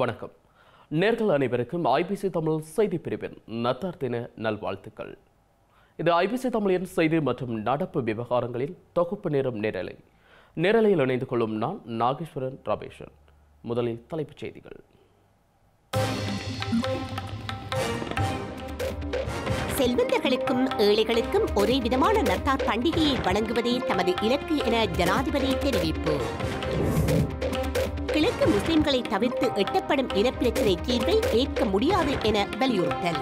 வணக்கம் நேர்கள் அனைவருக்கும் ஐபிசி தமிழ் செய்தி பிரிவின் நத்தார் தின நல்வாழ்த்துக்கள் இது ஐபிசி தமிழின் செய்தி மற்றும் நடப்பு விவகாரங்களின் தொகுப்பு நேரம் நேரலை நேரலையில் இணைந்து கொள்ளும் நான் நாகேஸ்வரன் ரமேஷன் முதலில் தலைப்புச் செய்திகள் செல்வந்தர்களுக்கும் ஏழைகளுக்கும் ஒரே விதமான நத்தார் பண்டிகையை வழங்குவதே தமது இலக்கு என ஜனாதிபதி தெரிவிப்பு கிழக்கு முஸ்லிம்களை தவிர்த்து எட்டப்படும் இனப்பிரச்சினை தீர்வை ஏற்க முடியாது என வலியுறுத்தல்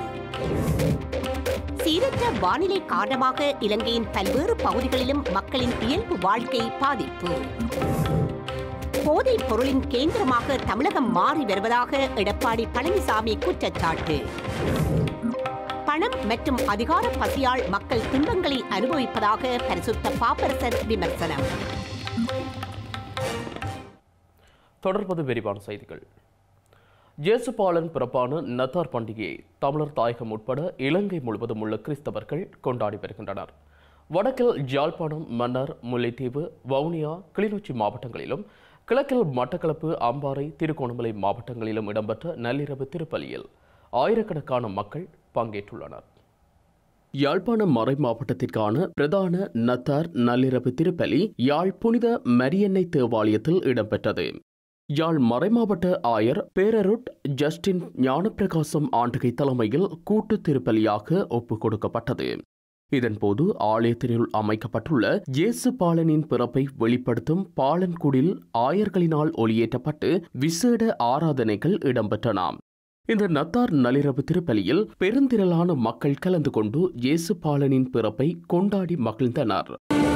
சீரற்ற வானிலை காரணமாக இலங்கையின் பல்வேறு பகுதிகளிலும் மக்களின் இயல்பு வாழ்க்கை பாதிப்பு போதைப் பொருளின் கேந்திரமாக தமிழகம் மாறி வருவதாக எடப்பாடி பழனிசாமி குற்றச்சாட்டு பணம் மற்றும் அதிகார பசியால் மக்கள் துன்பங்களை அனுபவிப்பதாக பரிசுத்த பாப்பரசர் விமர்சனம் தொடர்பது விரிவான செய்திகள் ஜேசுபாலன் பிறப்பான நத்தார் பண்டிகையை தமிழர் தாயகம் உட்பட இலங்கை முழுவதும் உள்ள கிறிஸ்தவர்கள் கொண்டாடி வருகின்றனர் வடக்கில் ஜாழ்ப்பாணம் மன்னார் முல்லைத்தீவு வவுனியா கிளிநொச்சி மாவட்டங்களிலும் கிழக்கில் மட்டக்களப்பு அம்பாறை திருகோணமலை மாவட்டங்களிலும் இடம்பெற்ற நள்ளிரவு திருப்பலியில் ஆயிரக்கணக்கான மக்கள் பங்கேற்றுள்ளனர் யாழ்ப்பாணம் மறை மாவட்டத்திற்கான பிரதான நத்தார் நள்ளிரவு திருப்பலி யாழ் புனித மரியன்னை தேவாலயத்தில் இடம்பெற்றது யாழ் மறைமாவட்ட ஆயர் பேரருட் ஜஸ்டின் ஞானப்பிரகாசம் ஆண்டகை தலைமையில் கூட்டு திருப்பலியாக ஒப்புக் கொடுக்கப்பட்டது இதன்போது ஆலயத்தினுள் அமைக்கப்பட்டுள்ள இயேசு பாலனின் பிறப்பை வெளிப்படுத்தும் பாலன்குடில் ஆயர்களினால் ஒளியேற்றப்பட்டு விசேட ஆராதனைகள் இடம்பெற்றன இந்த நத்தார் நள்ளிரவு திருப்பலியில் பெருந்திரளான மக்கள் கலந்து கொண்டு இயேசு பாலனின் பிறப்பை கொண்டாடி மகிழ்ந்தனர்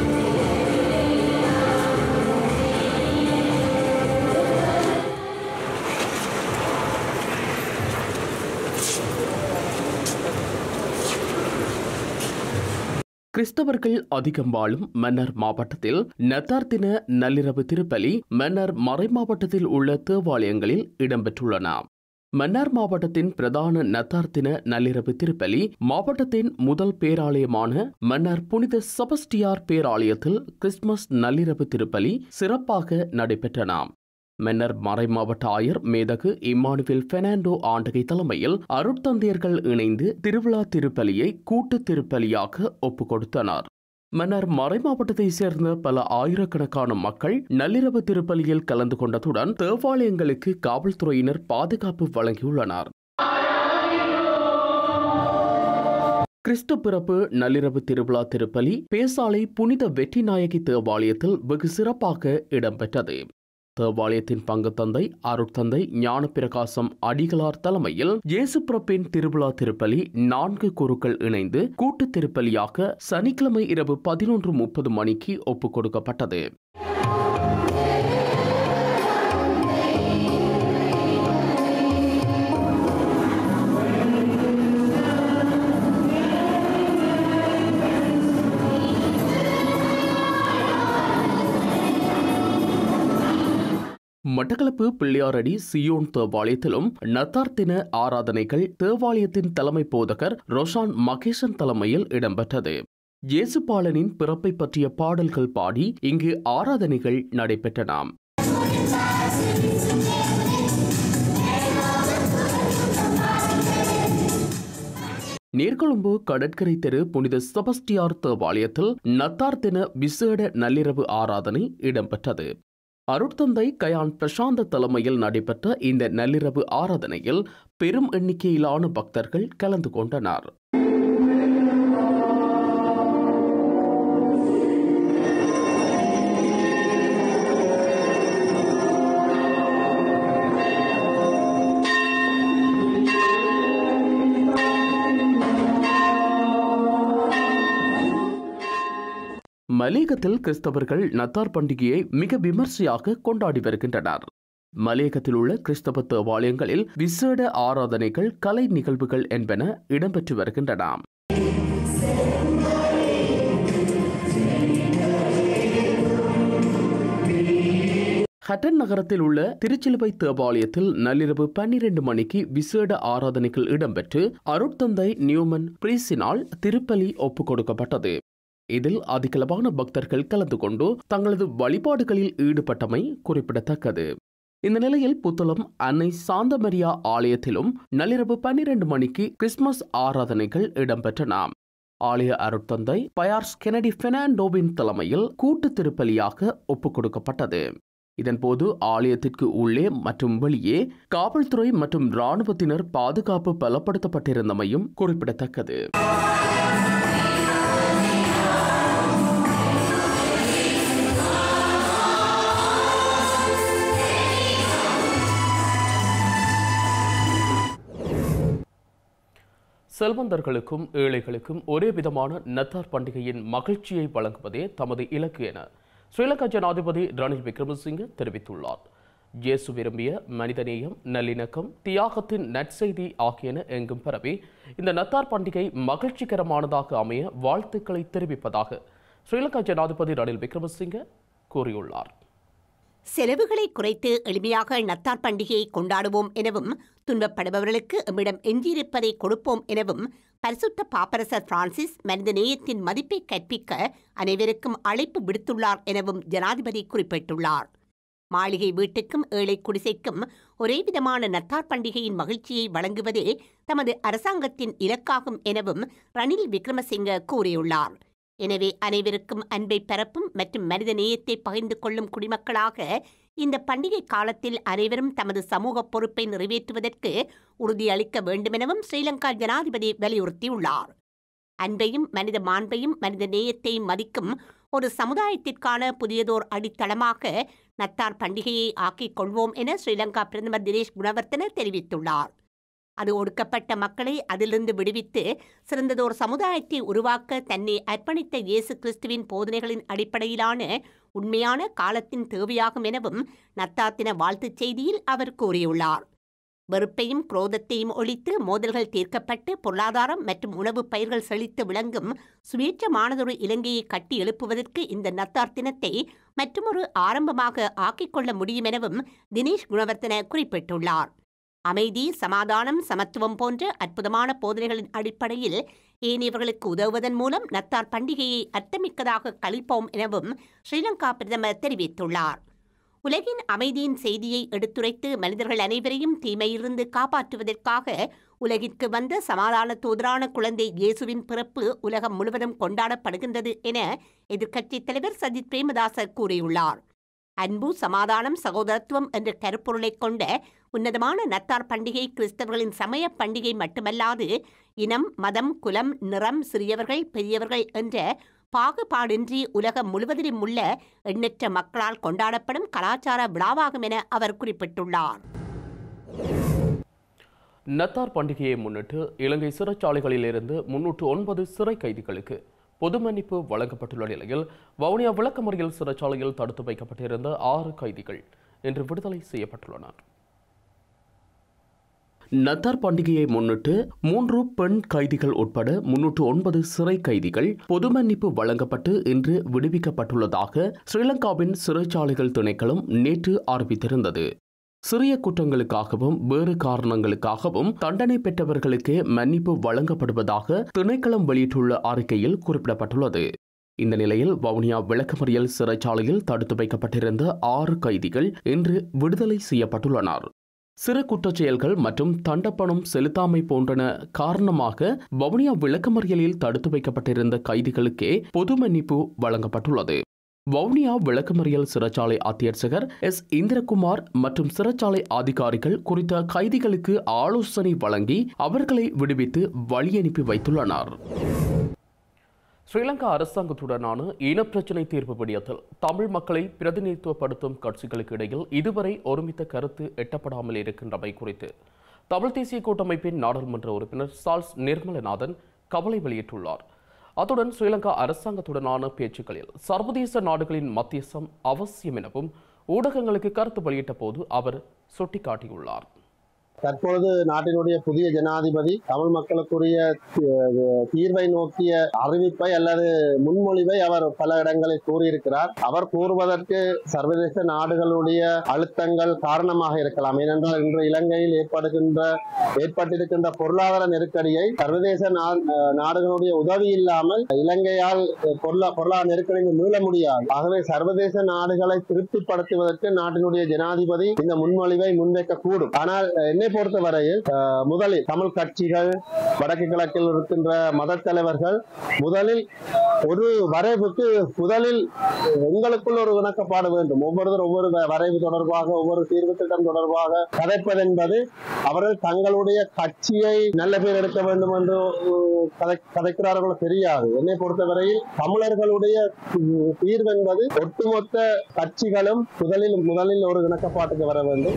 கிறிஸ்தவர்கள் அதிகம் வாழும் மன்னர் மாவட்டத்தில் நத்தார் தின நள்ளிரவு திருப்பலி மன்னர் மறை மாவட்டத்தில் உள்ள தேவாலயங்களில் இடம்பெற்றுள்ளன மன்னார் மாவட்டத்தின் பிரதான நத்தார் தின நள்ளிரவு திருப்பலி மாவட்டத்தின் முதல் பேராலயமான மன்னர் புனித செபஸ்டியார் பேராலயத்தில் கிறிஸ்துமஸ் நள்ளிரவு திருப்பலி சிறப்பாக நடைபெற்றன மன்னர் மறை மாவட்ட ஆயர் மேதகு இம்மானுவேல் பெர்னாண்டோ ஆண்டகை தலைமையில் அருட்தந்தையர்கள் இணைந்து திருவிழா திருப்பலியை கூட்டு திருப்பலியாக ஒப்புக் கொடுத்தனர் மன்னர் மறை மாவட்டத்தை சேர்ந்த பல ஆயிரக்கணக்கான மக்கள் நள்ளிரவு திருப்பலியில் கலந்து கொண்டதுடன் தேவாலயங்களுக்கு காவல்துறையினர் பாதுகாப்பு வழங்கியுள்ளனர் கிறிஸ்து பிறப்பு நள்ளிரவு திருவிழா திருப்பலி பேசாலை புனித வெற்றிநாயகி தேவாலயத்தில் வெகு சிறப்பாக இடம்பெற்றது தேவாலயத்தின் பங்கு தந்தை அருட்தந்தை ஞானப்பிரகாசம் அடிகளார் தலைமையில் இயேசு பிறப்பின் திருவிழா திருப்பலி நான்கு குருக்கள் இணைந்து கூட்டு திருப்பலியாக சனிக்கிழமை இரவு பதினொன்று முப்பது மணிக்கு ஒப்புக் கொடுக்கப்பட்டது மட்டக்களப்பு பிள்ளையாரடி சியோன் தேவாலயத்திலும் நத்தார் தின ஆராதனைகள் தேவாலயத்தின் தலைமை போதகர் ரொஷான் மகேசன் தலைமையில் இடம்பெற்றது இயேசுபாலனின் பிறப்பை பற்றிய பாடல்கள் பாடி இங்கு ஆராதனைகள் நடைபெற்றன நீர்கொழும்பு கடற்கரை தெரு புனித செபஸ்டியார் தேவாலயத்தில் நத்தார் தின விசேட நள்ளிரவு ஆராதனை இடம்பெற்றது அருட்தந்தை கயான் பிரசாந்த தலைமையில் நடைபெற்ற இந்த நள்ளிரவு ஆராதனையில் பெரும் எண்ணிக்கையிலான பக்தர்கள் கலந்து கொண்டனர் மலேகத்தில் கிறிஸ்தவர்கள் நத்தார் பண்டிகையை மிக விமர்சையாக கொண்டாடி வருகின்றனர் மலேகத்தில் உள்ள கிறிஸ்தவ தேவாலயங்களில் விசேட ஆராதனைகள் கலை நிகழ்வுகள் என்பன இடம்பெற்று வருகின்றன ஹட்டன் நகரத்தில் உள்ள திருச்சிலுவை தேவாலயத்தில் நள்ளிரவு பன்னிரண்டு மணிக்கு விசேட ஆராதனைகள் இடம்பெற்று அருட்தந்தை நியூமன் பிரீசினால் திருப்பலி ஒப்புக் கொடுக்கப்பட்டது இதில் அதிகளவான பக்தர்கள் கலந்து கொண்டு தங்களது வழிபாடுகளில் ஈடுபட்டமை குறிப்பிடத்தக்கது இந்த நிலையில் புத்தளம் அன்னை சாந்தமரியா ஆலயத்திலும் நள்ளிரவு பன்னிரண்டு மணிக்கு கிறிஸ்துமஸ் ஆராதனைகள் இடம்பெற்றன ஆலய அருட்தந்தை பயார்ஸ் கெனடி பெர்னாண்டோவின் தலைமையில் கூட்டு திருப்பலியாக ஒப்புக் கொடுக்கப்பட்டது இதன்போது ஆலயத்திற்கு உள்ளே மற்றும் வெளியே காவல்துறை மற்றும் இராணுவத்தினர் பாதுகாப்பு பலப்படுத்தப்பட்டிருந்தமையும் குறிப்பிடத்தக்கது செல்வந்தர்களுக்கும் ஏழைகளுக்கும் ஒரே விதமான நத்தார் பண்டிகையின் மகிழ்ச்சியை வழங்குவதே தமது இலக்கு என ஸ்ரீலங்கா ஜனாதிபதி ரணில் விக்ரமசிங்கே தெரிவித்துள்ளார் இயேசு விரும்பிய மனிதநேயம் நல்லிணக்கம் தியாகத்தின் நற்செய்தி ஆகியன எங்கும் பரவி இந்த நத்தார் பண்டிகை மகிழ்ச்சிகரமானதாக அமைய வாழ்த்துக்களை தெரிவிப்பதாக ஸ்ரீலங்கா ஜனாதிபதி ரணில் விக்ரமசிங்கே கூறியுள்ளார் செலவுகளை குறைத்து எளிமையாக நத்தார் பண்டிகையை கொண்டாடுவோம் எனவும் துன்பப்படுபவர்களுக்கு எம்மிடம் எஞ்சியிருப்பதை கொடுப்போம் எனவும் பரிசுத்த பாப்பரசர் பிரான்சிஸ் மனித நேயத்தின் மதிப்பை கற்பிக்க அனைவருக்கும் அழைப்பு விடுத்துள்ளார் எனவும் ஜனாதிபதி குறிப்பிட்டுள்ளார் மாளிகை வீட்டுக்கும் ஏழை குடிசைக்கும் ஒரே விதமான நத்தார் பண்டிகையின் மகிழ்ச்சியை வழங்குவதே தமது அரசாங்கத்தின் இலக்காகும் எனவும் ரணில் விக்ரமசிங்க கூறியுள்ளார் எனவே அனைவருக்கும் அன்பை பரப்பும் மற்றும் மனித நேயத்தை பகிர்ந்து கொள்ளும் குடிமக்களாக இந்த பண்டிகை காலத்தில் அனைவரும் தமது சமூக பொறுப்பை நிறைவேற்றுவதற்கு உறுதியளிக்க வேண்டுமெனவும் ஸ்ரீலங்கா ஜனாதிபதி வலியுறுத்தியுள்ளார் அன்பையும் மனித மாண்பையும் மனித நேயத்தையும் மதிக்கும் ஒரு சமுதாயத்திற்கான புதியதோர் அடித்தளமாக நத்தார் பண்டிகையை ஆக்கிக் கொள்வோம் என ஸ்ரீலங்கா பிரதமர் தினேஷ் குணவர்த்தன தெரிவித்துள்ளார் அது ஒடுக்கப்பட்ட மக்களை அதிலிருந்து விடுவித்து சிறந்ததோர் சமுதாயத்தை உருவாக்க தன்னை அர்ப்பணித்த இயேசு கிறிஸ்துவின் போதனைகளின் அடிப்படையிலான உண்மையான காலத்தின் தேவையாகும் எனவும் நத்தாத்தின வாழ்த்துச் செய்தியில் அவர் கூறியுள்ளார் வெறுப்பையும் குரோதத்தையும் ஒழித்து மோதல்கள் தீர்க்கப்பட்டு பொருளாதாரம் மற்றும் உணவு பயிர்கள் செழித்து விளங்கும் சுயேட்சமானதொரு இலங்கையை கட்டி எழுப்புவதற்கு இந்த நத்தார் தினத்தை மற்றுமொரு ஆரம்பமாக ஆக்கிக்கொள்ள முடியும் எனவும் தினேஷ் குணவர்த்தன குறிப்பிட்டுள்ளார் அமைதி சமாதானம் சமத்துவம் போன்ற அற்புதமான போதனைகளின் அடிப்படையில் ஏனையவர்களுக்கு உதவுவதன் மூலம் நத்தார் பண்டிகையை அர்த்தமிக்கதாக கழிப்போம் எனவும் ஸ்ரீலங்கா பிரதமர் தெரிவித்துள்ளார் உலகின் அமைதியின் செய்தியை எடுத்துரைத்து மனிதர்கள் அனைவரையும் தீமையிலிருந்து காப்பாற்றுவதற்காக உலகிற்கு வந்த சமாதான தூதரான குழந்தை இயேசுவின் பிறப்பு உலகம் முழுவதும் கொண்டாடப்படுகின்றது என எதிர்க்கட்சித் தலைவர் சஜித் பிரேமதாசர் கூறியுள்ளார் அன்பு சமாதானம் சகோதரத்துவம் என்ற கருப்பொருளைக் கொண்ட உன்னதமான நத்தார் பண்டிகை கிறிஸ்தவர்களின் சமய பண்டிகை மட்டுமல்லாது இனம் மதம் குலம் நிறம் சிறியவர்கள் பெரியவர்கள் என்ற பாகுபாடின்றி உலகம் முழுவதிலும் உள்ள எண்ணற்ற மக்களால் கொண்டாடப்படும் கலாச்சார விழாவாகும் என அவர் குறிப்பிட்டுள்ளார் நத்தார் பண்டிகையை முன்னிட்டு இலங்கை சிறைச்சாலைகளிலிருந்து முன்னூற்று ஒன்பது சிறை கைதிகளுக்கு பொது மன்னிப்பு வழங்கப்பட்டுள்ள நிலையில் வவுனியா விளக்கமறியல் சிறைச்சாலையில் தடுத்து வைக்கப்பட்டிருந்த ஆறு கைதிகள் இன்று விடுதலை செய்யப்பட்டுள்ளனர் நத்தார் பண்டிகையை முன்னிட்டு மூன்று பெண் கைதிகள் உட்பட முன்னூற்று ஒன்பது சிறை கைதிகள் பொது மன்னிப்பு வழங்கப்பட்டு இன்று விடுவிக்கப்பட்டுள்ளதாக ஸ்ரீலங்காவின் சிறைச்சாலைகள் திணைக்களம் நேற்று அறிவித்திருந்தது சிறிய குற்றங்களுக்காகவும் வேறு காரணங்களுக்காகவும் தண்டனை பெற்றவர்களுக்கே மன்னிப்பு வழங்கப்படுவதாக திணைக்களம் வெளியிட்டுள்ள அறிக்கையில் குறிப்பிடப்பட்டுள்ளது இந்த நிலையில் வவுனியா விளக்கமறியல் சிறைச்சாலையில் தடுத்து வைக்கப்பட்டிருந்த ஆறு கைதிகள் இன்று விடுதலை செய்யப்பட்டுள்ளனர் சிறு குற்றச் செயல்கள் மற்றும் தண்டப்பணம் செலுத்தாமை போன்றன காரணமாக வவுனியா விளக்கமறியலில் தடுத்து வைக்கப்பட்டிருந்த கைதிகளுக்கே பொது மன்னிப்பு வழங்கப்பட்டுள்ளது வவுனியா விளக்கமறியல் சிறைச்சாலை அத்தியட்சகர் எஸ் இந்திரகுமார் மற்றும் சிறைச்சாலை அதிகாரிகள் குறித்த கைதிகளுக்கு ஆலோசனை வழங்கி அவர்களை விடுவித்து வழியனுப்பி வைத்துள்ளனர் ஸ்ரீலங்கா அரசாங்கத்துடனான இனப்பிரச்சினை தீர்ப்பு விடயத்தில் தமிழ் மக்களை பிரதிநிதித்துவப்படுத்தும் கட்சிகளுக்கு இடையில் இதுவரை ஒருமித்த கருத்து எட்டப்படாமல் இருக்கின்றமை குறித்து தமிழ் தேசிய கூட்டமைப்பின் நாடாளுமன்ற உறுப்பினர் சால்ஸ் நிர்மலநாதன் கவலை வெளியிட்டுள்ளார் அத்துடன் ஸ்ரீலங்கா அரசாங்கத்துடனான பேச்சுக்களில் சர்வதேச நாடுகளின் மத்தியஸ்தம் அவசியம் எனவும் ஊடகங்களுக்கு கருத்து வெளியிட்ட போது அவர் சுட்டிக்காட்டியுள்ளார் தற்பொழுது நாட்டினுடைய புதிய ஜனாதிபதி தமிழ் மக்களுக்குரிய தி- தீர்வை நோக்கிய அறிவிப்பை அல்லது முன்மொழிவை அவர் பல இடங்களில் கூறியிருக்கிறார் அவர் கூறுவதற்கு சர்வதேச நாடுகளுடைய அழுத்தங்கள் காரணமாக இருக்கலாம் ஏனென்றால் இன்று இலங்கையில் ஏற்படுகின்ற ஏற்பட்டிருக்கின்ற பொருளாதார நெருக்கடியை சர்வதேச நா- நாடுகளுடைய உதவி இல்லாமல் இலங்கையால் பொருளா பொருளாதார நெருக்கடியில் மீள முடியாது ஆகவே சர்வதேச நாடுகளை திருப்திப்படுத்துவதற்கு நாட்டினுடைய ஜனாதிபதி இந்த முன்மொழிவை முன்வைக்க கூடும் ஆனால் அஹ், என்னை பொறுத்தவரையில் அஹ், முதலில் தமிழ் கட்சிகள் வடக்கு கிழக்கில் இருக்கின்ற மத தலைவர்கள் முதலில் ஒரு வரைவுக்கு முதலில் உங்களுக்குள் ஒரு இணக்கப்பாடு வேண்டும் ஒவ்வொருத்தர் ஒவ்வொரு வ- வரைவு தொடர்பாக ஒவ்வொரு தீர்வு திட்டம் தொடர்பாக கதைப்பதென்பது அவர்கள் தங்களுடைய கட்சியை நல்ல பேர் எடுக்க வேண்டும் என்று உம், கதை கதைக்கிறார்களோ தெரியாது என்னை பொறுத்தவரையில் தமிழர்களுடைய உம், தீர்வு என்பது ஒட்டுமொத்த கட்சிகளும் முதலில் முதலில் ஒரு இணக்கப்பாட்டுக்கு வர வேண்டும்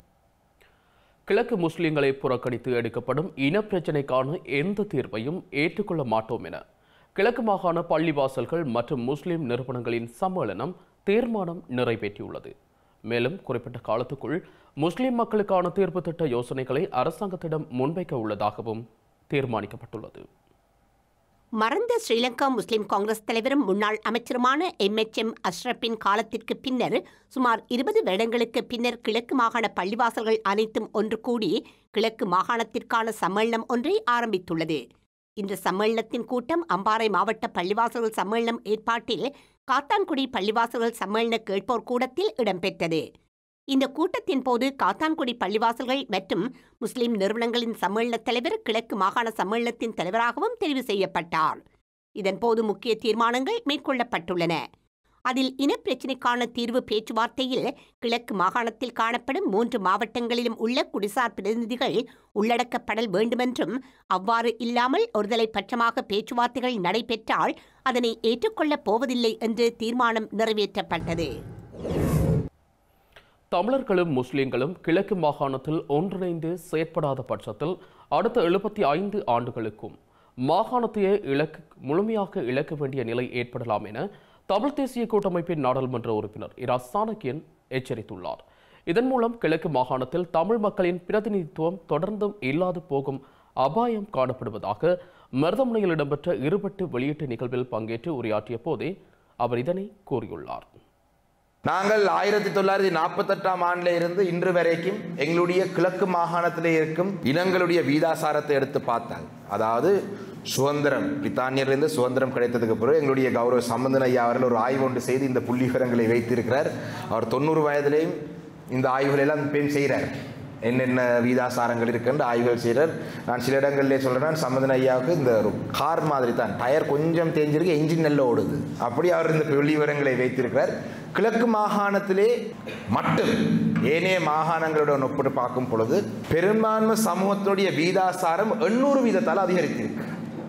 கிழக்கு முஸ்லிம்களை புறக்கணித்து எடுக்கப்படும் இனப்பிரச்சினைக்கான எந்த தீர்வையும் ஏற்றுக்கொள்ள மாட்டோம் என கிழக்கு மாகாண பள்ளிவாசல்கள் மற்றும் முஸ்லிம் நிறுவனங்களின் சம்மேளனம் தீர்மானம் நிறைவேற்றியுள்ளது மேலும் குறிப்பிட்ட காலத்துக்குள் முஸ்லிம் மக்களுக்கான தீர்ப்பு திட்ட யோசனைகளை அரசாங்கத்திடம் முன்வைக்க உள்ளதாகவும் தீர்மானிக்கப்பட்டுள்ளது மறைந்த ஸ்ரீலங்கா முஸ்லிம் காங்கிரஸ் தலைவரும் முன்னாள் அமைச்சருமான எம்எச்எம் அஷ்ரப்பின் காலத்திற்கு பின்னர் சுமார் இருபது வருடங்களுக்கு பின்னர் கிழக்கு மாகாண பள்ளிவாசல்கள் அனைத்தும் ஒன்று கூடி கிழக்கு மாகாணத்திற்கான சம்மேளனம் ஒன்றை ஆரம்பித்துள்ளது இந்த சம்மேளனத்தின் கூட்டம் அம்பாறை மாவட்ட பள்ளிவாசல்கள் சம்மேளனம் ஏற்பாட்டில் காத்தான்குடி பள்ளிவாசல்கள் சம்மேளன கேட்போர் கூடத்தில் இடம்பெற்றது இந்த கூட்டத்தின் போது காத்தான்குடி பள்ளிவாசல்கள் மற்றும் முஸ்லிம் நிறுவனங்களின் சம்மேளன தலைவர் கிழக்கு மாகாண சம்மேளனத்தின் தலைவராகவும் தெரிவு செய்யப்பட்டார் இதன்போது முக்கிய தீர்மானங்கள் மேற்கொள்ளப்பட்டுள்ளன அதில் இனப்பிரச்சினைக்கான தீர்வு பேச்சுவார்த்தையில் கிழக்கு மாகாணத்தில் காணப்படும் மூன்று மாவட்டங்களிலும் உள்ள குடிசார் பிரதிநிதிகள் உள்ளடக்கப்படல் வேண்டுமென்றும் அவ்வாறு இல்லாமல் ஒருதலை பட்சமாக பேச்சுவார்த்தைகள் நடைபெற்றால் அதனை ஏற்றுக்கொள்ளப் போவதில்லை என்று தீர்மானம் நிறைவேற்றப்பட்டது தமிழர்களும் முஸ்லிம்களும் கிழக்கு மாகாணத்தில் ஒன்றிணைந்து செயற்படாத பட்சத்தில் அடுத்த எழுபத்தி ஐந்து ஆண்டுகளுக்கும் மாகாணத்தையே இலக்கு முழுமையாக இழக்க வேண்டிய நிலை ஏற்படலாம் என தமிழ் தேசிய கூட்டமைப்பின் நாடாளுமன்ற உறுப்பினர் இரா சாணக்கியன் எச்சரித்துள்ளார் இதன் மூலம் கிழக்கு மாகாணத்தில் தமிழ் மக்களின் பிரதிநிதித்துவம் தொடர்ந்தும் இல்லாது போகும் அபாயம் காணப்படுவதாக மருதமுனையில் இடம்பெற்ற இருபட்டு வெளியீட்டு நிகழ்வில் பங்கேற்று உரையாற்றிய போதே அவர் இதனை கூறியுள்ளார் நாங்கள் ஆயிரத்தி தொள்ளாயிரத்தி நாற்பத்தெட்டாம் ஆண்டில் இருந்து இன்று வரைக்கும் எங்களுடைய கிழக்கு மாகாணத்திலே இருக்கும் இனங்களுடைய வீதாசாரத்தை எடுத்து பார்த்தால் அதாவது சுதந்திரம் பிரித்தானியரிலிருந்து சுதந்திரம் கிடைத்ததுக்கு பிறகு எங்களுடைய கௌரவ சம்பந்தன் ஐயா அவர்கள் ஒரு ஆய்வு ஒன்று செய்து இந்த புள்ளி விவரங்களை வைத்திருக்கிறார் அவர் தொண்ணூறு வயதிலேயும் இந்த ஆய்வுகளை எல்லாம் பெண் செய்கிறார் என்னென்ன வீதாசாரங்கள் இருக்குன்னு ஆய்வுகள் செய்கிறார் நான் சில இடங்களிலே சொல்கிறேன் சம்மதன் ஐயாவுக்கு இந்த ஒரு கார் மாதிரி தான் டயர் கொஞ்சம் தேஞ்சிருக்கு என்ஜின் நல்ல ஓடுது அப்படி அவர் இந்த புள்ளி விவரங்களை வைத்திருக்கிறார் கிழக்கு மாகாணத்திலே மட்டும் ஏனைய மாகாணங்களுடன் ஒப்பிட்டு பார்க்கும் பொழுது பெரும்பான்மை சமூகத்துடைய வீதாசாரம் எண்ணூறு வீதத்தால் அதிகரித்திருக்கு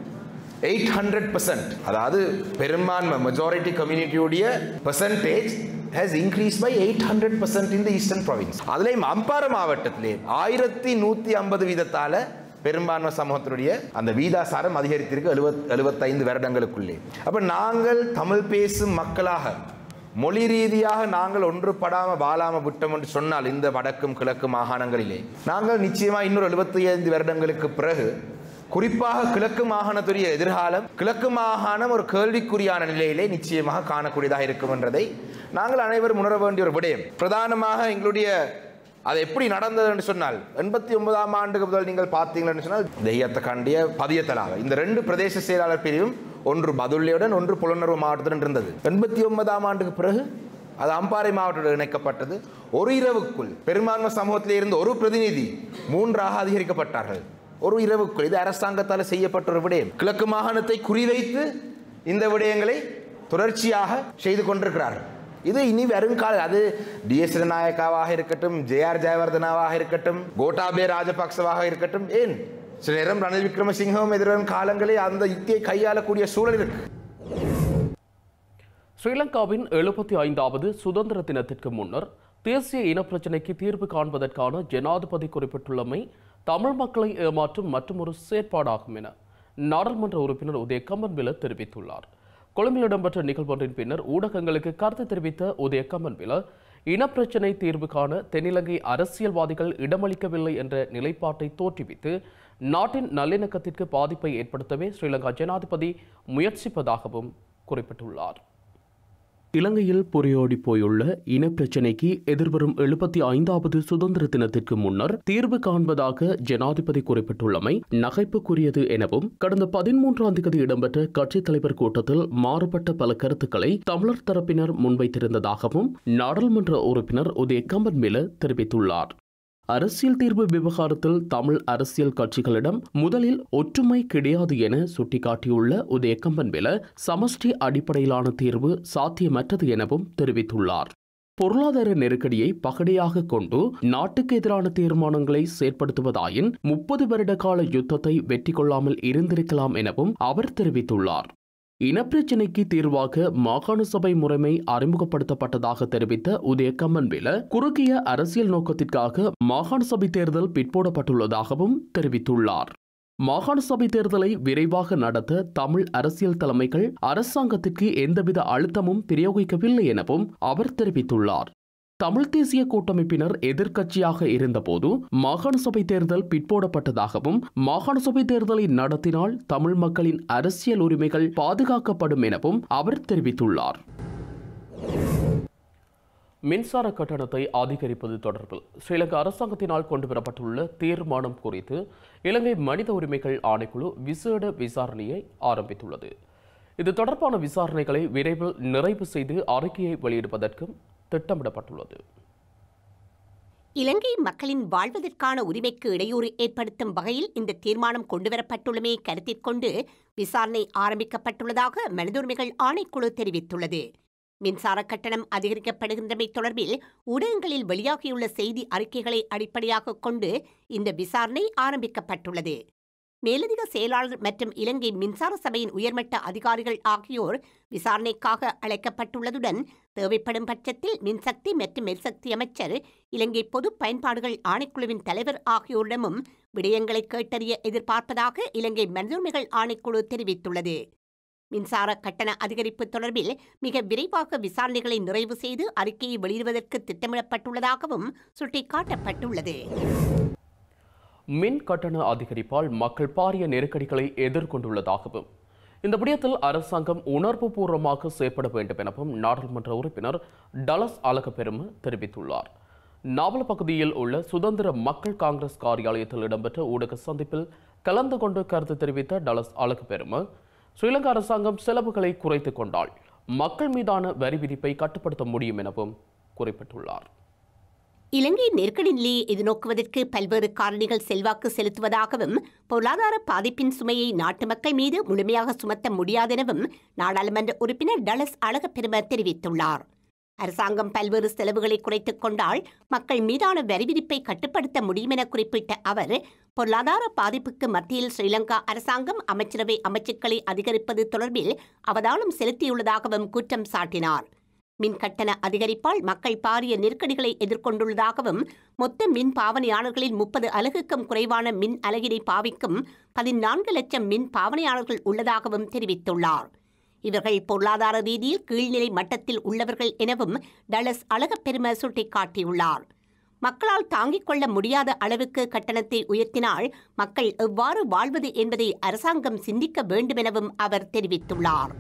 எயிட் ஹண்ட்ரட் பர்சன்ட் அதாவது பெரும்பான்மை மெஜாரிட்டி கம்யூனிட்டியுடைய percentage has increased by 800 percent in the eastern province அதுலேயும் அம்பாறை மாவட்டத்திலே ஆயிரத்தி நூற்றி ஐம்பது வீதத்தால பெரும்பான்மை சமூகத்தினுடைய அந்த வீதாசாரம் அதிகரித்திருக்கு எழுபத் எழுபத்தைந்து வருடங்களுக்குள்ளே அப்ப நாங்கள் தமிழ் பேசும் மக்களாக மொழி ரீதியாக நாங்கள் ஒன்றுபடாம வாழாம விட்டோம் என்று சொன்னால் இந்த வடக்கும் கிழக்கு மாகாணங்களிலே நாங்கள் நிச்சயமா இன்னொரு எழுபத்தி ஐந்து வருடங்களுக்கு பிறகு குறிப்பாக கிழக்கு மாகாணத்துடைய எதிர்காலம் கிழக்கு மாகாணம் ஒரு கேள்விக்குறியான நிலையிலே நிச்சயமாக காணக்கூடியதாக இருக்கும் என்றதை நாங்கள் அனைவரும் உணர வேண்டிய ஒரு விடயம் பிரதானமாக எங்களுடைய அது எப்படி நடந்தது என்று சொன்னால் எண்பத்தி ஒன்பதாம் ஆண்டுக்கு முதல் நீங்கள் பார்த்தீங்கன்னு சொன்னால் தெய்யத்தை கண்டிய பதியத்தலாக இந்த ரெண்டு பிரதேச செயலாளர் பிரிவும் ஒன்று பதுள்ளையுடன் ஒன்று புலனர்வு மாவட்டத்துடன் இருந்தது எண்பத்தி ஒன்பதாம் ஆண்டுக்கு பிறகு அது அம்பாறை மாவட்டத்துடன் இணைக்கப்பட்டது ஒரு இரவுக்குள் பெரும்பான்மை சமூகத்திலே இருந்து ஒரு பிரதிநிதி மூன்றாக அதிகரிக்கப்பட்டார்கள் ஒரு இரவுக்குள் இது அரசாங்கத்தால் செய்யப்பட்ட ஒரு விடயம் கிழக்கு மாகாணத்தை குறிவைத்து இந்த விடயங்களை தொடர்ச்சியாக செய்து கொண்டிருக்கிறார்கள் இது இனி வருங்கால அது டிஎஸ் நாயக்காவாக இருக்கட்டும் ஜே ஆர் ஜெயவர்தனாவாக இருக்கட்டும் கோட்டாபே ராஜபக்சவாக இருக்கட்டும் ஏன் சில நேரம் ரணில் விக்ரமசிங்கவும் எதிர்வரும் காலங்களில் அந்த யுத்தியை கையாளக்கூடிய சூழல் இருக்கு ஸ்ரீலங்காவின் எழுபத்தி ஐந்தாவது சுதந்திர தினத்திற்கு முன்னர் தேசிய இனப்பிரச்சினைக்கு தீர்வு காண்பதற்கான ஜனாதிபதி குறிப்பிட்டுள்ளமை தமிழ் மக்களை ஏமாற்றும் மற்றொரு செயற்பாடாகும் என நாடாளுமன்ற உறுப்பினர் உதய கம்மன்பில தெரிவித்துள்ளார் கொழும்பில் இடம்பெற்ற நிகழ்வொன்றின் பின்னர் ஊடகங்களுக்கு கருத்து தெரிவித்த உதய கம்மன்பில இனப்பிரச்சினை தீர்வு காண தென்னிலங்கை அரசியல்வாதிகள் இடமளிக்கவில்லை என்ற நிலைப்பாட்டை தோற்றுவித்து நாட்டின் நல்லிணக்கத்திற்கு பாதிப்பை ஏற்படுத்தவே ஸ்ரீலங்கா ஜனாதிபதி முயற்சிப்பதாகவும் குறிப்பிட்டுள்ளார் இலங்கையில் புரியோடி போயுள்ள இனப்பிரச்சினைக்கு எதிர்வரும் எழுபத்தி ஐந்தாவது சுதந்திர தினத்திற்கு முன்னர் தீர்வு காண்பதாக ஜனாதிபதி குறிப்பிட்டுள்ளமை நகைப்புக்குரியது எனவும் கடந்த பதிமூன்றாம் தேதி இடம்பெற்ற கட்சித் தலைவர் கூட்டத்தில் மாறுபட்ட பல கருத்துக்களை தமிழர் தரப்பினர் முன்வைத்திருந்ததாகவும் நாடாளுமன்ற உறுப்பினர் உதய கம்பன்மேல தெரிவித்துள்ளார் அரசியல் தீர்வு விவகாரத்தில் தமிழ் அரசியல் கட்சிகளிடம் முதலில் ஒற்றுமை கிடையாது என சுட்டிக்காட்டியுள்ள உதயகம்பன்வேல சமஷ்டி அடிப்படையிலான தீர்வு சாத்தியமற்றது எனவும் தெரிவித்துள்ளார் பொருளாதார நெருக்கடியை பகடையாக கொண்டு நாட்டுக்கு எதிரான தீர்மானங்களை செயற்படுத்துவதாயின் முப்பது வருட கால யுத்தத்தை வெற்றி கொள்ளாமல் இருந்திருக்கலாம் எனவும் அவர் தெரிவித்துள்ளார் இனப்பிரச்சினைக்கு தீர்வாக மாகாண சபை முறைமை அறிமுகப்படுத்தப்பட்டதாக தெரிவித்த உதய கம்மன்வேல குறுகிய அரசியல் நோக்கத்திற்காக மாகாண சபை தேர்தல் பிற்போடப்பட்டுள்ளதாகவும் தெரிவித்துள்ளார் மாகாண சபை தேர்தலை விரைவாக நடத்த தமிழ் அரசியல் தலைமைகள் அரசாங்கத்திற்கு எந்தவித அழுத்தமும் பிரயோகிக்கவில்லை எனவும் அவர் தெரிவித்துள்ளார் தமிழ் தேசிய கூட்டமைப்பினர் எதிர்க்கட்சியாக இருந்தபோது மாகாண சபை தேர்தல் பிற்போடப்பட்டதாகவும் மாகாண சபை தேர்தலை நடத்தினால் தமிழ் மக்களின் அரசியல் உரிமைகள் பாதுகாக்கப்படும் எனவும் அவர் தெரிவித்துள்ளார் மின்சார கட்டணத்தை அதிகரிப்பது தொடர்பில் ஸ்ரீலங்கா அரசாங்கத்தினால் கொண்டுவரப்பட்டுள்ள தீர்மானம் குறித்து இலங்கை மனித உரிமைகள் ஆணைக்குழு விசேட விசாரணையை ஆரம்பித்துள்ளது இது தொடர்பான விசாரணைகளை விரைவில் நிறைவு செய்து அறிக்கையை வெளியிடுவதற்கும் திட்டமிடப்பட்டுள்ளது இலங்கை மக்களின் வாழ்வதற்கான உரிமைக்கு இடையூறு ஏற்படுத்தும் வகையில் இந்த தீர்மானம் கொண்டுவரப்பட்டுள்ளமை கருத்தில் கொண்டு விசாரணை ஆரம்பிக்கப்பட்டுள்ளதாக மனித உரிமைகள் ஆணைக்குழு தெரிவித்துள்ளது மின்சார கட்டணம் அதிகரிக்கப்படுகின்றமை தொடர்பில் ஊடகங்களில் வெளியாகியுள்ள செய்தி அறிக்கைகளை அடிப்படையாக கொண்டு இந்த விசாரணை ஆரம்பிக்கப்பட்டுள்ளது மேலதிக செயலாளர் மற்றும் இலங்கை மின்சார சபையின் உயர்மட்ட அதிகாரிகள் ஆகியோர் விசாரணைக்காக அழைக்கப்பட்டுள்ளதுடன் தேவைப்படும் பட்சத்தில் மின்சக்தி மற்றும் எரிசக்தி அமைச்சர் இலங்கை பொது பயன்பாடுகள் ஆணைக்குழுவின் தலைவர் ஆகியோரிடமும் விடயங்களை கேட்டறிய எதிர்பார்ப்பதாக இலங்கை மனிதுரிமைகள் ஆணைக்குழு தெரிவித்துள்ளது மின்சார கட்டண அதிகரிப்பு தொடர்பில் மிக விரைவாக விசாரணைகளை நிறைவு செய்து அறிக்கையை வெளியிடுவதற்கு திட்டமிடப்பட்டுள்ளதாகவும் சுட்டிக்காட்டப்பட்டுள்ளது மின் கட்டண அதிகரிப்பால் மக்கள் பாரிய நெருக்கடிகளை எதிர்கொண்டுள்ளதாகவும் இந்த விடயத்தில் அரசாங்கம் உணர்வுபூர்வமாக செயற்பட வேண்டும் எனவும் நாடாளுமன்ற உறுப்பினர் டலஸ் அழகப்பெரும தெரிவித்துள்ளார் நாவல பகுதியில் உள்ள சுதந்திர மக்கள் காங்கிரஸ் காரியாலயத்தில் இடம்பெற்ற ஊடக சந்திப்பில் கலந்து கொண்டு கருத்து தெரிவித்த டலஸ் அழகப்பெரும ஸ்ரீலங்கா அரசாங்கம் செலவுகளை குறைத்துக் கொண்டால் மக்கள் மீதான வரி விதிப்பை கட்டுப்படுத்த முடியும் எனவும் குறிப்பிட்டுள்ளார் இலங்கை நெருக்கடி நிலையை எதிர்நோக்குவதற்கு பல்வேறு காரணிகள் செல்வாக்கு செலுத்துவதாகவும் பொருளாதார பாதிப்பின் சுமையை நாட்டு மக்கள் மீது முழுமையாக சுமத்த முடியாதெனவும் நாடாளுமன்ற உறுப்பினர் டலஸ் அழகப்பெரும தெரிவித்துள்ளார் அரசாங்கம் பல்வேறு செலவுகளை குறைத்துக் கொண்டால் மக்கள் மீதான வரி விதிப்பை கட்டுப்படுத்த முடியும் என குறிப்பிட்ட அவர் பொருளாதார பாதிப்புக்கு மத்தியில் ஸ்ரீலங்கா அரசாங்கம் அமைச்சரவை அமைச்சுக்களை அதிகரிப்பது தொடர்பில் அவதானம் செலுத்தியுள்ளதாகவும் குற்றம் சாட்டினார் மின் கட்டண அதிகரிப்பால் மக்கள் பாரிய நெருக்கடிகளை எதிர்கொண்டுள்ளதாகவும் மொத்த மின் பாவனையாளர்களில் முப்பது அலகுக்கும் குறைவான மின் அலகினை பாவிக்கும் பதினான்கு லட்சம் மின் பாவனையாளர்கள் உள்ளதாகவும் தெரிவித்துள்ளார் இவர்கள் பொருளாதார ரீதியில் கீழ்நிலை மட்டத்தில் உள்ளவர்கள் எனவும் டலஸ் அழகப்பெரும சுட்டிக்காட்டியுள்ளார் மக்களால் தாங்கிக் கொள்ள முடியாத அளவுக்கு கட்டணத்தை உயர்த்தினால் மக்கள் எவ்வாறு வாழ்வது என்பதை அரசாங்கம் சிந்திக்க வேண்டுமெனவும் அவர் தெரிவித்துள்ளார்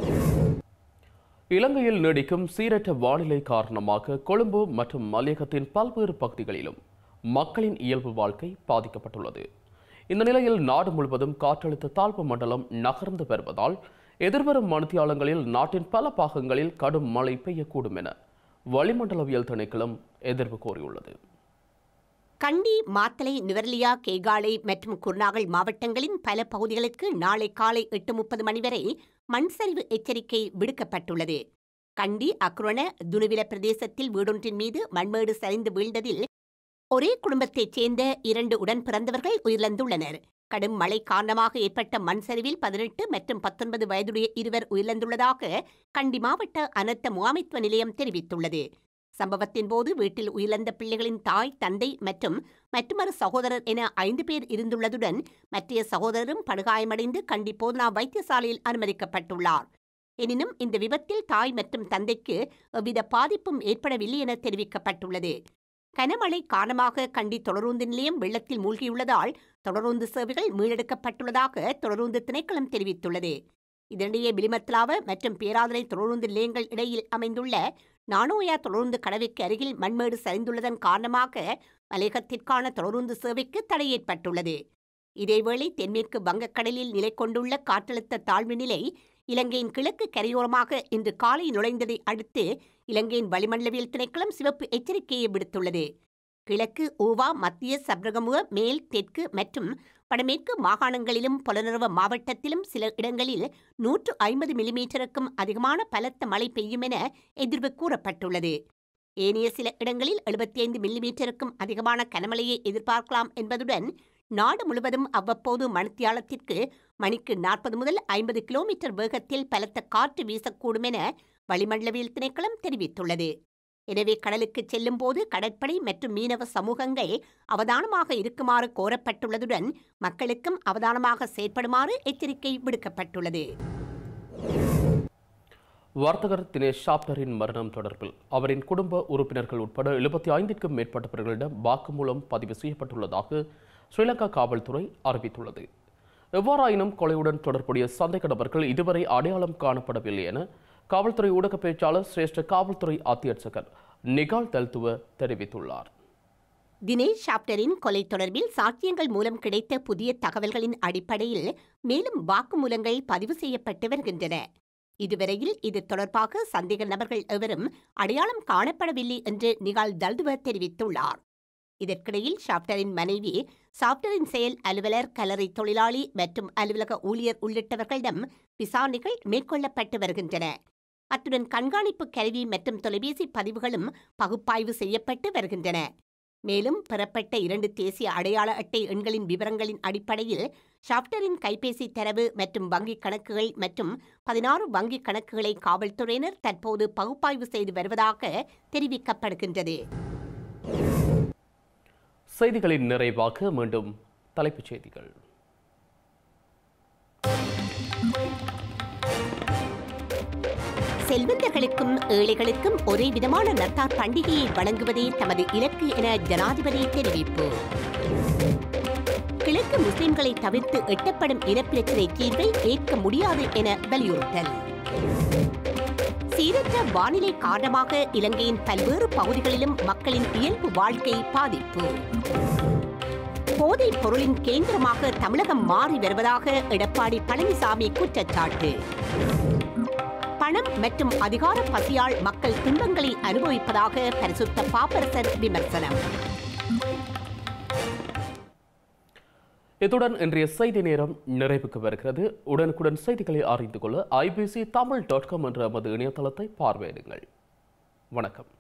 இலங்கையில் நீடிக்கும் சீரற்ற வானிலை காரணமாக கொழும்பு மற்றும் மலையகத்தின் பல்வேறு பகுதிகளிலும் மக்களின் இயல்பு வாழ்க்கை பாதிக்கப்பட்டுள்ளது இந்த நிலையில் நாடு முழுவதும் காற்றழுத்த தாழ்வு மண்டலம் நகர்ந்து வருவதால் எதிர்வரும் மணித்தியாலங்களில் நாட்டின் பல பாகங்களில் கடும் மழை பெய்யக்கூடும் என வளிமண்டலவியல் திணைக்களம் எதிர்வு கோரியுள்ளது கண்டி மாத்தலை நுவர்லியா கேகாலை மற்றும் குர்நாகல் மாவட்டங்களின் பல பகுதிகளுக்கு நாளை காலை எட்டு முப்பது மணி வரை மண் சரிவு எச்சரிக்கை விடுக்கப்பட்டுள்ளது கண்டி அக்ரோன துணுவில பிரதேசத்தில் வீடொன்றின் மீது மண்மேடு சரிந்து வீழ்ந்ததில் ஒரே குடும்பத்தைச் சேர்ந்த இரண்டு உடன் பிறந்தவர்கள் உயிரிழந்துள்ளனர் கடும் மழை காரணமாக ஏற்பட்ட மண் சரிவில் பதினெட்டு மற்றும் பத்தொன்பது வயதுடைய இருவர் உயிரிழந்துள்ளதாக கண்டி மாவட்ட அனர்த்த முகாமைத்துவ நிலையம் தெரிவித்துள்ளது சம்பவத்தின் போது வீட்டில் உயிரிழந்த பிள்ளைகளின் தாய் தந்தை மற்றும் மற்றொரு சகோதரர் என ஐந்து பேர் இருந்துள்ளதுடன் மற்றைய சகோதரரும் படுகாயமடைந்து கண்டி போதனா வைத்தியசாலையில் அனுமதிக்கப்பட்டுள்ளார் எனினும் இந்த விபத்தில் தாய் மற்றும் தந்தைக்கு எவ்வித பாதிப்பும் ஏற்படவில்லை என தெரிவிக்கப்பட்டுள்ளது கனமழை காரணமாக கண்டி தொடருந்து நிலையம் வெள்ளத்தில் மூழ்கியுள்ளதால் தொடருந்து சேவைகள் மீளெடுக்கப்பட்டுள்ளதாக தொடருந்து திணைக்களம் தெரிவித்துள்ளது இதனிடையே விளிமத்லாவ மற்றும் பேராதனை தொடருந்து நிலையங்கள் இடையில் அமைந்துள்ள நானோயா தொடருந்து கடவைக்கு அருகில் மண்மேடு சரிந்துள்ளதன் காரணமாக மலையகத்திற்கான தொடருந்து சேவைக்கு தடை ஏற்பட்டுள்ளது இதேவேளை தென்மேற்கு வங்கக்கடலில் நிலை கொண்டுள்ள காற்றழுத்த தாழ்வு நிலை இலங்கையின் கிழக்கு கரையோரமாக இன்று காலை நுழைந்ததை அடுத்து இலங்கையின் வளிமண்டலவியல் திணைக்களம் சிவப்பு எச்சரிக்கையை விடுத்துள்ளது கிழக்கு ஊவா மத்திய சப்ரகமுக மேல் தெற்கு மற்றும் வடமேற்கு மாகாணங்களிலும் புலனறுவ மாவட்டத்திலும் சில இடங்களில் நூற்று ஐம்பது மில்லிமீட்டருக்கும் அதிகமான பலத்த மழை பெய்யும் என எதிர்வு கூறப்பட்டுள்ளது ஏனைய சில இடங்களில் எழுபத்தி ஐந்து மில்லிமீட்டருக்கும் அதிகமான கனமழையை எதிர்பார்க்கலாம் என்பதுடன் நாடு முழுவதும் அவ்வப்போது மணித்தியாலத்திற்கு மணிக்கு நாற்பது முதல் ஐம்பது கிலோமீட்டர் வேகத்தில் பலத்த காற்று வீசக்கூடும் என வளிமண்டலவியல் திணைக்களம் தெரிவித்துள்ளது எனவே கடலுக்கு செல்லும் போது கடற்படை மற்றும் மீனவ சமூகங்கள் அவதானமாக இருக்குமாறு கோரப்பட்டுள்ளதுடன் மக்களுக்கும் அவதானமாக செயற்படுமாறு எச்சரிக்கை விடுக்கப்பட்டுள்ளது வர்த்தகர் தினேஷ் ஷாப்டரின் மரணம் தொடர்பில் அவரின் குடும்ப உறுப்பினர்கள் உட்பட எழுபத்தி ஐந்திற்கும் மேற்பட்டவர்களிடம் வாக்குமூலம் பதிவு செய்யப்பட்டுள்ளதாக ஸ்ரீலங்கா காவல்துறை அறிவித்துள்ளது எவ்வாறாயினும் கொலையுடன் தொடர்புடைய சந்தேக நபர்கள் இதுவரை அடையாளம் காணப்படவில்லை என காவல்துறை ஊடக பேச்சாளர் சிரேஷ்ட காவல்துறை அத்தியட்சகர் நிகால் தல்துவ தெரிவித்துள்ளார் தினேஷ் ஷாப்டரின் கொலை தொடர்பில் சாட்சியங்கள் மூலம் கிடைத்த புதிய தகவல்களின் அடிப்படையில் மேலும் வாக்குமூலங்கள் பதிவு செய்யப்பட்டு வருகின்றன இதுவரையில் இது தொடர்பாக சந்தேக நபர்கள் எவரும் அடையாளம் காணப்படவில்லை என்று நிகால் தல்துவ தெரிவித்துள்ளார் இதற்கிடையில் ஷாப்டரின் மனைவி ஷாப்டரின் செயல் அலுவலர் கலரை தொழிலாளி மற்றும் அலுவலக ஊழியர் உள்ளிட்டவர்களிடம் விசாரணைகள் மேற்கொள்ளப்பட்டு வருகின்றன அத்துடன் கண்காணிப்பு கருவி மற்றும் தொலைபேசி பதிவுகளும் பகுப்பாய்வு செய்யப்பட்டு வருகின்றன மேலும் பெறப்பட்ட இரண்டு தேசிய அடையாள அட்டை எண்களின் விவரங்களின் அடிப்படையில் ஷாப்டரின் கைபேசி தரவு மற்றும் வங்கிக் கணக்குகள் மற்றும் பதினாறு வங்கிக் கணக்குகளை காவல்துறையினர் தற்போது பகுப்பாய்வு செய்து வருவதாக தெரிவிக்கப்படுகின்றது செய்திகளின் நிறைவாக மீண்டும் தலைப்புச் செய்திகள் செல்வந்தர்களுக்கும் ஏழைகளுக்கும் ஒரே விதமான நத்தார் பண்டிகையை வழங்குவதே தமது இலக்கு என ஜனாதிபதி தெரிவிப்பு கிழக்கு முஸ்லிம்களை தவிர்த்து எட்டப்படும் இனப்பிரச்சினை தீர்வை ஏற்க முடியாது என வலியுறுத்தல் சீரற்ற வானிலை காரணமாக இலங்கையின் பல்வேறு பகுதிகளிலும் மக்களின் இயல்பு வாழ்க்கை பாதிப்பு போதைப் பொருளின் கேந்திரமாக தமிழகம் மாறி வருவதாக எடப்பாடி பழனிசாமி குற்றச்சாட்டு பணம் மற்றும் அதிகார பசியால் மக்கள் துன்பங்களை அனுபவிப்பதாக பரிசுத்த பாப்பரசர் விமர்சனம் இத்துடன் இன்றைய செய்தி நேரம் நிறைவுக்கு வருகிறது உடனுக்குடன் செய்திகளை அறிந்து கொள்ள ஐபிசி தமிழ் டாட் காம் என்ற எமது இணையதளத்தை பார்வையிடுங்கள் வணக்கம்